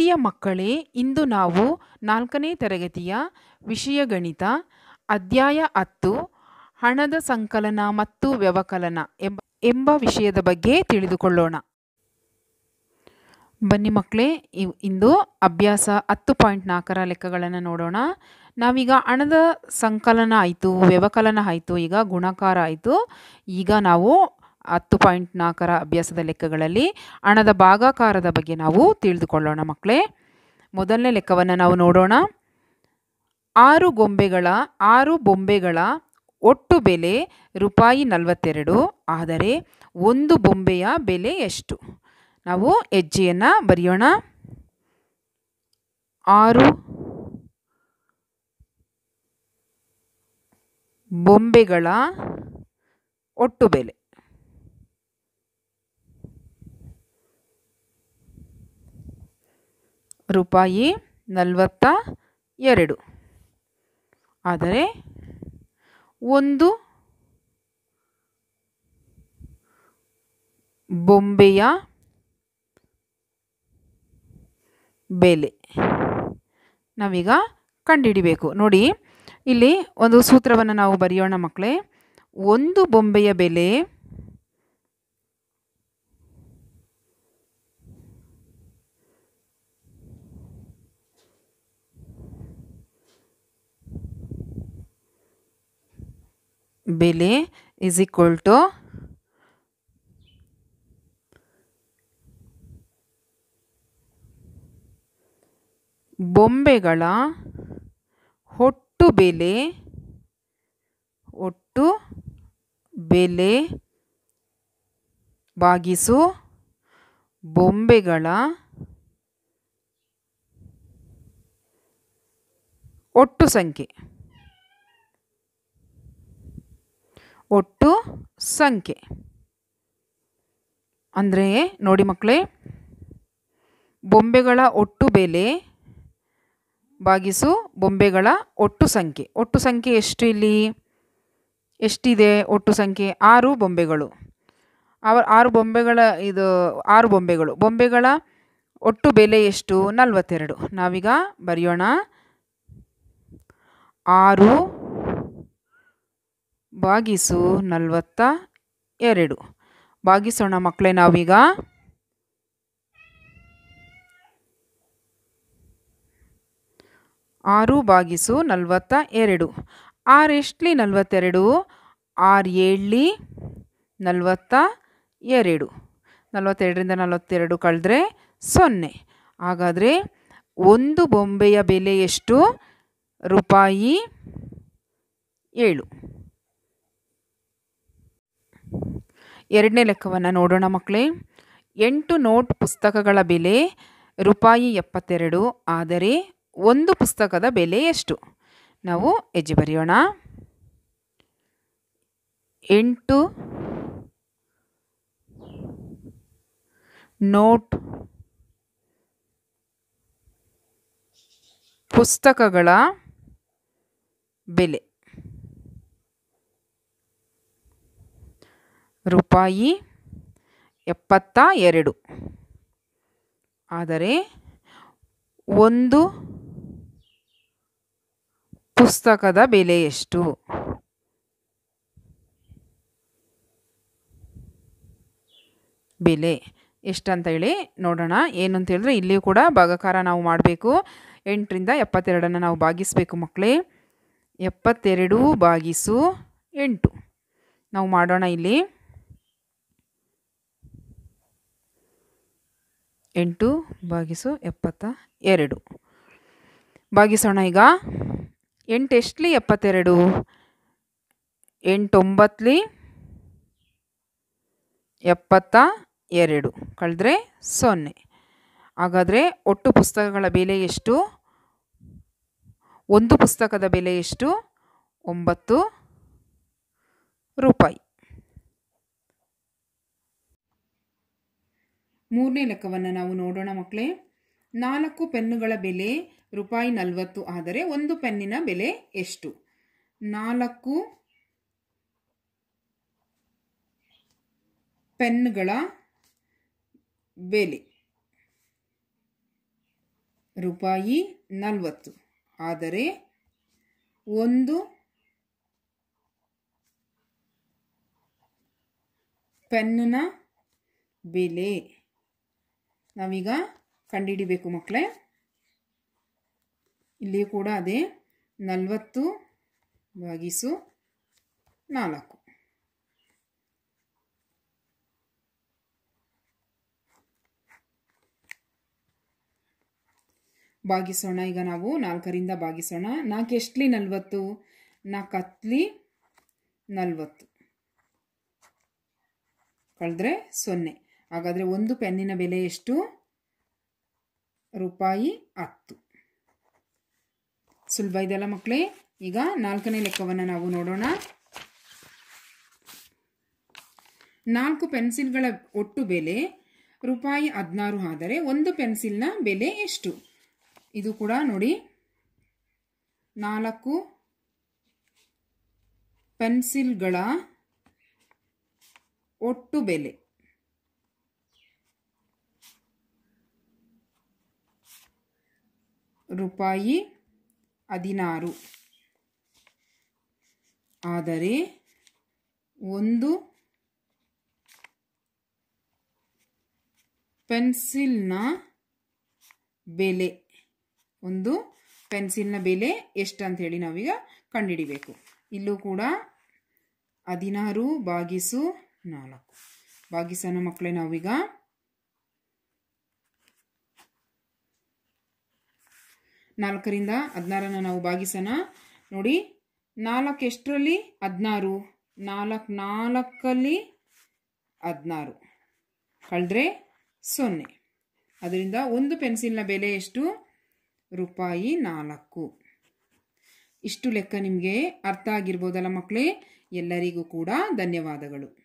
ಪ್ರೀತಿಯ ಮಕ್ಕಳೇ ಇಂದು ನಾವು ನಾಲ್ಕನೇ ತರಗತಿಯ ವಿಷಯ ಗಣಿತ ಅಧ್ಯಾಯ ಹತ್ತು ಹಣದ ಸಂಕಲನ ಮತ್ತು ವ್ಯವಕಲನ ಎಂಬ ಎಂಬ ವಿಷಯದ ಬಗ್ಗೆ ತಿಳಿದುಕೊಳ್ಳೋಣ ಬನ್ನಿ ಮಕ್ಕಳೇ ಇವ್- ಇಂದು ಅಭ್ಯಾಸ ಹತ್ತು ಪಾಯಿಂಟ್ ನಾಲ್ಕರ ಲೆಕ್ಕಗಳನ್ನು ನೋಡೋಣ ನಾವೀಗ ಹಣದ ಸಂಕಲನ ಆಯಿತು ವ್ಯವಕಲನ ಆಯಿತು ಈಗ ಗುಣಕಾರ ಆಯಿತು ಈಗ ನಾವು ಹತ್ತು ಪಾಯಿಂಟ್ ನಾಲ್ಕರ ಅಭ್ಯಾಸದ ಲೆಕ್ಕಗಳಲ್ಲಿ ಹಣದ ಭಾಗಾಕಾರದ ಬಗ್ಗೆ ನಾವು ತಿಳಿದುಕೊಳ್ಳೋಣ ಮಕ್ಕಳೇ ಮೊದಲನೇ ಲೆಕ್ಕವನ್ನು ನಾವು ನೋಡೋಣ ಆರು ಗೊಂಬೆಗಳ ಆರು ಬೊಂಬೆಗಳ ಒಟ್ಟು ಬೆಲೆ ರೂಪಾಯಿ ನಲವತ್ತೆರಡು ಆದರೆ ಒಂದು ಬೊಂಬೆಯ ಬೆಲೆ ಎಷ್ಟು ನಾವು ಹೆಜ್ಜೆಯನ್ನು ಬರೆಯೋಣ ಆರು ಬೊಂಬೆಗಳ ಒಟ್ಟು ಬೆಲೆ ರೂಪಾಯಿ ನಲವತ್ತ ಎರಡು ಆದರೆ ಒಂದು ಬೊಂಬೆಯ ಬೆಲೆ ನಾವೀಗ ಕಂಡುಹಿಡಿಬೇಕು ನೋಡಿ ಇಲ್ಲಿ ಒಂದು ಸೂತ್ರವನ್ನು ನಾವು ಬರೆಯೋಣ ಮಕ್ಕಳೇ ಒಂದು ಬೊಂಬೆಯ ಬೆಲೆ ಬೆಲೆ ಇಸ್ ಈಕ್ವಲ್ ಟು ಬೊಂಬೆಗಳ ಒಟ್ಟು ಬೆಲೆ ಒಟ್ಟು ಬೆಲೆ ಭಾಗಿಸು ಬೊಂಬೆಗಳ ಒಟ್ಟು ಸಂಖ್ಯೆ ಒಟ್ಟು ಸಂಖ್ಯೆ ಅಂದರೆ ನೋಡಿ ಮಕ್ಕಳೇ ಬೊಂಬೆಗಳ ಒಟ್ಟು ಬೆಲೆ ಭಾಗಿಸು ಬೊಂಬೆಗಳ ಒಟ್ಟು ಸಂಖ್ಯೆ ಒಟ್ಟು ಸಂಖ್ಯೆ ಎಷ್ಟು ಇಲ್ಲಿ ಎಷ್ಟಿದೆ ಒಟ್ಟು ಸಂಖ್ಯೆ ಆರು ಬೊಂಬೆಗಳು ಅವ ಆರು ಬೊಂಬೆಗಳ ಇದು ಆರು ಬೊಂಬೆಗಳು ಬೊಂಬೆಗಳ ಒಟ್ಟು ಬೆಲೆ ಎಷ್ಟು ನಲವತ್ತೆರಡು ನಾವೀಗ ಬರೆಯೋಣ ಆರು ಭಾಗಿಸು ನಲವತ್ತ ಎರಡು ಭಾಗಿಸೋಣ ಮಕ್ಕಳೇ ನಾವೀಗ ಆರು ಭಾಗಿಸು ನಲವತ್ತ ಎರಡು ಆರು ಎಷ್ಟಲಿ ನಲವತ್ತೆರಡು ಆರು ಏಳಲಿ ನಲವತ್ತ ಎರಡು ನಲವತ್ತೆರಡರಿಂದ ನಲವತ್ತೆರಡು ಕಳೆದ್ರೆ ಸೊನ್ನೆ ಹಾಗಾದರೆ ಒಂದು ಬೊಂಬೆಯ ಬೆಲೆ ಎಷ್ಟು ರೂಪಾಯಿ ಏಳು ಎರಡನೇ ಲೆಕ್ಕವನ್ನು ನೋಡೋಣ ಮಕ್ಕಳೇ ಎಂಟು ನೋಟ್ ಪುಸ್ತಕಗಳ ಬೆಲೆ ರೂಪಾಯಿ ಎಪ್ಪತ್ತೆರಡು ಆದರೆ ಒಂದು ಪುಸ್ತಕದ ಬೆಲೆ ಎಷ್ಟು ನಾವು ಹೆಜ್ಜೆ ಬರೆಯೋಣ ಎಂಟು ನೋಟ್ ಪುಸ್ತಕಗಳ ಬೆಲೆ ರೂಪಾಯಿ ಎಪ್ಪತ್ತ ಎರಡು ಆದರೆ ಒಂದು ಪುಸ್ತಕದ ಬೆಲೆ ಎಷ್ಟು ಬೆಲೆ ಎಷ್ಟಂತ ಹೇಳಿ ನೋಡೋಣ ಏನು ಅಂತ ಹೇಳಿದ್ರೆ ಇಲ್ಲಿಯೂ ಕೂಡ ಭಾಗಾಕಾರ ನಾವು ಮಾಡಬೇಕು ಎಂಟರಿಂದ ಎಪ್ಪತ್ತೆರಡನ್ನು ನಾವು ಭಾಗಿಸಬೇಕು ಮಕ್ಕಳೇ ಎಪ್ಪತ್ತೆರಡು ಭಾಗಿಸು ಎಂಟು ನಾವು ಮಾಡೋಣ ಇಲ್ಲಿ ಎಂಟು ಭಾಗಿಸು ಎಪ್ಪತ್ತ ಎರಡು ಭಾಗಿಸೋಣ ಈಗ ಎಂಟು ಎಷ್ಟಲಿ ಎಪ್ಪತ್ತೆರಡು ಎಂಟೊಂಬತ್ತಲಿ ಎಪ್ಪತ್ತ ಎರಡು ಕಳೆದ್ರೆ ಸೊನ್ನೆ ಹಾಗಾದರೆ ಒಟ್ಟು ಪುಸ್ತಕಗಳ ಬೆಲೆ ಎಷ್ಟು ಒಂದು ಪುಸ್ತಕದ ಬೆಲೆ ಎಷ್ಟು ಒಂಬತ್ತು ರೂಪಾಯಿ ಮೂರನೇ ಲೆಕ್ಕವನ್ನು ನಾವು ನೋಡೋಣ ಮಕ್ಕಳೇ ನಾಲ್ಕು ಪೆನ್ನುಗಳ ಬೆಲೆ ರೂಪಾಯಿ ನಲವತ್ತು ಆದರೆ ಒಂದು ಪೆನ್ನಿನ ಬೆಲೆ ಎಷ್ಟು ನಾಲ್ಕು ಪೆನ್ಗಳ ಬೆಲೆ ರೂಪಾಯಿ ನಲವತ್ತು ಆದರೆ ಒಂದು ಪೆನ್ನ ಬೆಲೆ ನಾವೀಗ ಕಂಡುಹಿಡಿಬೇಕು ಮಕ್ಕಳೇ ಇಲ್ಲಿ ಕೂಡ ಅದೇ ನಲವತ್ತು ಭಾಗಿಸು ನಾಲ್ಕು ಭಾಗಿಸೋಣ ಈಗ ನಾವು ನಾಲ್ಕರಿಂದ ಭಾಗಿಸೋಣ ನಾಲ್ಕು ಎಷ್ಟಲಿ ನಲ್ವತ್ತು ನಾಲ್ಕು ಹತ್ಲಿ ನಲ್ವತ್ತು ಕಳೆದ್ರೆ ಸೊನ್ನೆ ಹಾಗಾದರೆ ಒಂದು ಪೆನ್ನಿನ ಬೆಲೆ ಎಷ್ಟು ರೂಪಾಯಿ ಹತ್ತು ಸುಲಭ ಇದೆಯಲ್ಲ ಮಕ್ಕಳೇ ಈಗ ನಾಲ್ಕನೇ ಲೆಕ್ಕವನ್ನು ನಾವು ನೋಡೋಣ ನಾಲ್ಕು ಪೆನ್ಸಿಲ್ಗಳ ಒಟ್ಟು ಬೆಲೆ ರೂಪಾಯಿ ಹದಿನಾರು ಆದರೆ ಒಂದು ಪೆನ್ಸಿಲ್ನ ಬೆಲೆ ಎಷ್ಟು ಇದು ಕೂಡ ನೋಡಿ ನಾಲ್ಕು ಪೆನ್ಸಿಲ್ಗಳ ಒಟ್ಟು ಬೆಲೆ ರೂಪಾಯಿ ಹದಿನಾರು ಆದರೆ ಒಂದು ಪೆನ್ಸಿಲ್ನ ಬೆಲೆ ಒಂದು ಪೆನ್ಸಿಲ್ನ ಬೆಲೆ ಎಷ್ಟು ಅಂತ ಹೇಳಿ ನಾವೀಗ ಕಂಡುಹಿಡಿಬೇಕು ಇಲ್ಲೂ ಕೂಡ ಹದಿನಾರು ಬಾಗಿಸು ನಾಲ್ಕು ಬಾಗಿಸೋಣ ಮಕ್ಕಳೇ ನಾವೀಗ ನಾಲ್ಕರಿಂದ ಹದಿನಾರನ್ನು ನಾವು ಭಾಗಿಸೋಣ ನೋಡಿ ನಾಲ್ಕು ಎಷ್ಟರಲ್ಲಿ ಹದಿನಾರು ನಾಲ್ಕು ನಾಲ್ಕಲ್ಲಿ ಹದಿನಾರು ಕಳೆದ್ರೆ ಸೊನ್ನೆ ಅದರಿಂದ ಒಂದು ಪೆನ್ಸಿಲ್ನ ಬೆಲೆ ಎಷ್ಟು ರೂಪಾಯಿ ನಾಲ್ಕು ಇಷ್ಟು ಲೆಕ್ಕ ನಿಮಗೆ ಅರ್ಥ ಆಗಿರ್ಬೋದಲ್ಲ ಮಕ್ಕಳೇ ಎಲ್ಲರಿಗೂ ಕೂಡ ಧನ್ಯವಾದಗಳು